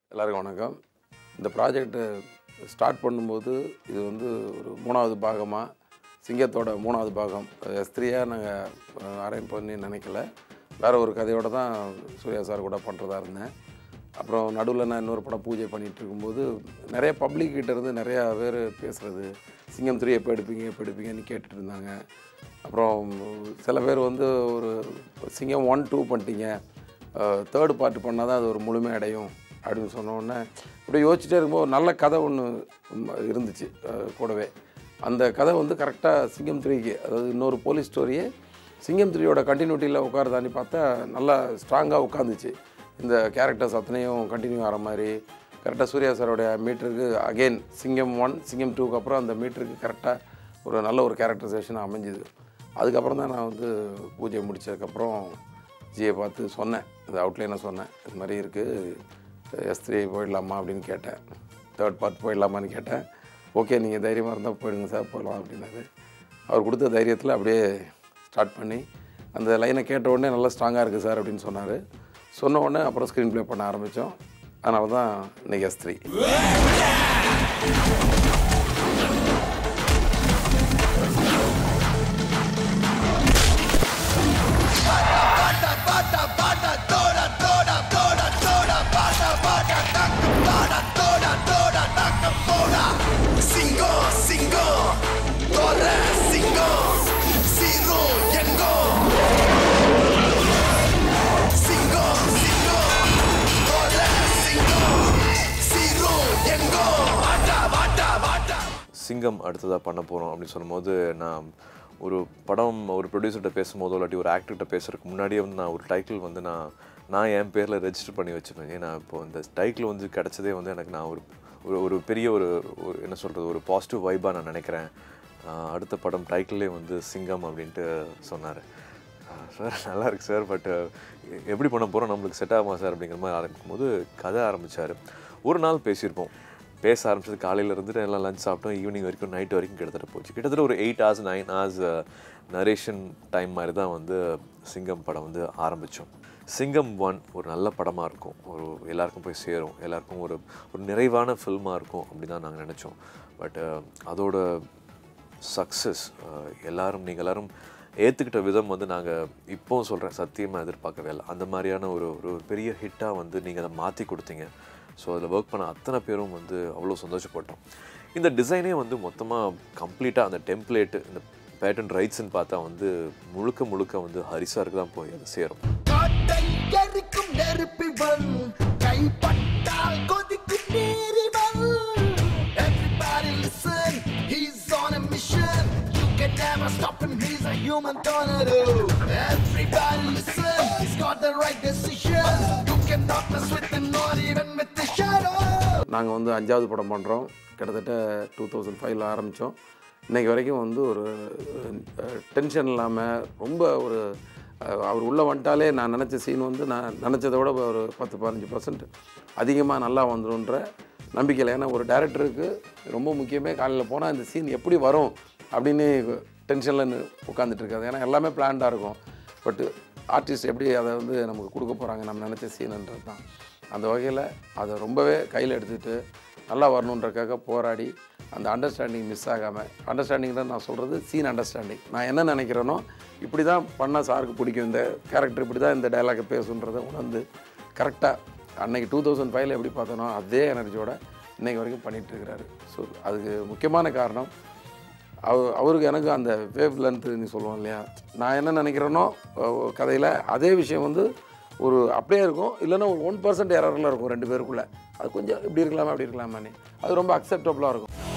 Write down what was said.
எல்லாருக்கும் வணக்கம் இந்த ப்ராஜெக்ட்டு ஸ்டார்ட் பண்ணும்போது இது வந்து ஒரு மூணாவது பாகமாக சிங்கத்தோட மூணாவது பாகம் எஸ்திரியாக நாங்கள் அரேஞ்ச் பண்ணி நினைக்கல வேற ஒரு கதையோடு தான் சூர்யா சார் கூட பண்ணுறதா இருந்தேன் அப்புறம் நடுவில் நான் இன்னொரு படம் பூஜை பண்ணிகிட்டு இருக்கும்போது நிறைய பப்ளிக் கிட்ட இருந்து நிறையா பேர் பேசுகிறது சிங்கம் த்ரீ எப்போ எடுப்பீங்க எப்போ எடுப்பீங்கன்னு கேட்டுட்டு இருந்தாங்க அப்புறம் சில பேர் வந்து ஒரு சிங்கம் ஒன் டூ பண்ணிட்டீங்க தேர்ட் பார்ட் பண்ணால் தான் அது ஒரு முழுமை அடையும் அப்படின்னு சொன்ன உடனே இப்படி யோசிச்சுட்டே இருக்கும்போது ஒரு நல்ல கதை ஒன்று இருந்துச்சு அஹ், கூடவே அந்த கதை வந்து கரெக்டாக சிங்கம் த்ரீக்கு அதாவது இன்னொரு போலீஸ் ஸ்டோரியே சிங்கம் த்ரீயோட கண்டினியூட்டியில் உட்காருதான்னு பார்த்தா நல்லா ஸ்ட்ராங்காக உட்காந்துச்சு இந்த கேரக்டர்ஸ் அத்தனையும் கண்டினியூ ஆகிற மாதிரி கரெக்டாக சூர்யா சாரோடைய மீட்டருக்கு அகெயின் சிங்கம் ஒன் சிங்கம் டூக்கு அப்புறம் அந்த மீட்டருக்கு கரெக்டாக ஒரு நல்ல ஒரு கேரக்டரைசேஷன் அமைஞ்சுது அதுக்கப்புறம் தான் நான் வந்து பூஜை முடிச்சதுக்கப்புறம் ஜியை பார்த்து சொன்னேன் இந்த அவுட்லைனாக சொன்னேன் இது மாதிரி இருக்குது எஸ் த்ரீ போயிடலாமா அப்படின்னு கேட்டேன் தேர்ட் பார்ட் போயிடலாமான்னு கேட்டேன் ஓகே நீங்கள் தைரியமாக இருந்தால் போயிடுங்க சார் போயிடலாம் அப்படின்னாரு அவர் கொடுத்த தைரியத்தில் அப்படியே ஸ்டார்ட் பண்ணி அந்த லைனை கேட்ட உடனே நல்லா ஸ்ட்ராங்காக இருக்குது சார் அப்படின்னு சொன்னார் சொன்ன உடனே அப்புறம் ஸ்க்ரீன் ப்ளே பண்ண ஆரம்பித்தோம் அதனால தான் இன்னைக்கு S three Singo, singo, torre, singo, zero, yengo. Singo, singo, torre, singo, zero, yengo. Vata, vata, vata. சிங்கம் அடுத்ததாக பண்ண போகிறோம் அப்படின்னு சொல்லும்போது நான் ஒரு படம் ஒரு ப்ரொடியூசர்கிட்ட பேசும்போதோ இல்லாட்டி ஒரு ஆக்டர்கிட்ட பேசுறதுக்கு முன்னாடியே வந்து நான் ஒரு டைட்டில் வந்து நான் நான் என் பேரில் ரெஜிஸ்டர் பண்ணி வச்சுப்பேன் ஏன்னா இப்போ இந்த டைட்டில் வந்து கிடச்சதே வந்து எனக்கு நான் ஒரு ஒரு ஒரு பெரிய ஒரு ஒரு என்ன சொல்கிறது ஒரு பாசிட்டிவ் வைப்பாக நான் நினைக்கிறேன் ஆஹ் அடுத்த படம் டைட்டிலே வந்து சிங்கம் அப்படின்ட்டு சொன்னார் சார் நல்லா இருக்கு சார் பட் எப்படி பண்ண போகிறோம் நம்மளுக்கு செட் ஆகுமா சார் அப்படிங்கிற மாதிரி ஆரம்பிக்கும் போது கதை ஆரம்பித்தார் ஒரு நாள் பேசியிருப்போம் பேச ஆரம்பிச்சது காலையில் இருந்துட்டு எல்லாம் லஞ்ச் சாப்பிட்டோம் ஈவினிங் வரைக்கும் நைட் வரைக்கும் கிட்டத்தட்ட போச்சு கிட்டத்தட்ட ஒரு eight hours nine hours narration time மாதிரி தான் வந்து சிங்கம் படம் வந்து ஆரம்பித்தோம் சிங்கம் ஒன் ஒரு நல்ல படமாக இருக்கும் ஒரு எல்லாருக்கும் போய் சேரும் எல்லாருக்கும் ஒரு ஒரு நிறைவான ஃபில்மாக இருக்கும் அப்படின்னு தான் நாங்கள் நினச்சோம் பட் அதோட சக்ஸஸ் எல்லாரும் நீங்கள் எல்லாரும் ஏற்றுக்கிட்ட விதம் வந்து நாங்கள் இப்போவும் சொல்கிறேன் சத்தியமாக எதிர்பார்க்கவே இல்லை அந்த மாதிரியான ஒரு ஒரு பெரிய ஹிட்டாக வந்து நீங்கள் அதை மாற்றி கொடுத்தீங்க ஸோ அதில் ஒர்க் பண்ண அத்தனை பேரும் வந்து அவ்வளோ சந்தோஷப்பட்டோம் இந்த டிசைனே வந்து மொத்தமாக கம்ப்ளீட்டாக அந்த டெம்ப்ளேட்டு இந்த பேட்டன் ரைட்ஸ்ன்னு பார்த்தா வந்து முழுக்க முழுக்க வந்து ஹரிசாருக்கு தான் போய் அது சேரும் காட்டை எரிக்கும் நெருப்பிவன் கைப்பட்டால் கொதிக்கும் நீரிவன் Everybody listen, he's on a mission You can never stop him, he's a human tornado Everybody listen, he's got the right decision You cannot mess with him, not even with the shadow நாங்கள் வந்து அஞ்சாவது படம் பண்ணுறோம் கிட்டத்தட்ட two thousand ஃபைவ்ல ஆரம்பித்தோம் இன்றைக்கி வரைக்கும் வந்து ஒரு டென்ஷன் இல்லாமல் ரொம்ப ஒரு அஹ், அவர் உள்ளே வந்துட்டாலே நான் நினச்ச சீன் வந்து நான் நினச்சதை விட ஒரு பத்து பதினஞ்சு பர்சன்ட் அதிகமாக நல்லா வந்துடும்ன்ற நம்பிக்கையில் ஏன்னா ஒரு டேரக்டருக்கு ரொம்ப முக்கியமே காலையில் போனால் இந்த சீன் எப்படி வரும் அப்படின்னு டென்ஷனில் உட்காந்துட்டு இருக்காது ஏன்னா எல்லாமே பிளான்டாக இருக்கும் பட் ஆர்டிஸ்ட் எப்படி அதை வந்து நமக்கு கொடுக்க போகிறாங்க நம்ம நினச்ச சீனுன்றது தான் அந்த வகையில் அதை ரொம்பவே கையில் எடுத்துகிட்டு நல்லா வரணுன்றக்காக போராடி அந்த அண்டர்ஸ்டாண்டிங் மிஸ் ஆகாமல் அண்டர்ஸ்டாண்டிங் தான் நான் சொல்கிறது சீன் அண்டர்ஸ்டாண்டிங் நான் என்ன நினைக்கிறேனோ இப்படி தான் பண்ணால் சாருக்கு பிடிக்கும் இந்த கேரக்டர் இப்படி தான் இந்த டைலாக்கை பேசுன்றதை உணர்ந்து கரெக்டாக அன்னைக்கு டூ தௌசண்ட் ஃபைவ்ல எப்படி பார்த்தனோ அதே எனர்ஜியோட இன்னைக்கு வரைக்கும் பண்ணிகிட்டு இருக்கிறாரு ஸோ அதுக்கு முக்கியமான காரணம் அவ அவருக்கு எனக்கு அந்த வேவ் லென்த்து சொல்லுவோம் இல்லையா நான் என்ன நினைக்கிறேனோ கதையில் அதே விஷயம் வந்து ஒரு அப்படியே இருக்கும் இல்லைன்னா ஒரு ஒன் பர்சன்ட் எரரில் இருக்கும் ரெண்டு பேருக்குள்ளே அது கொஞ்சம் இப்படி இருக்கலாமா அப்படி இருக்கலாமான்னு அது ரொம்ப அக்செப்டபுளாக இருக்கும்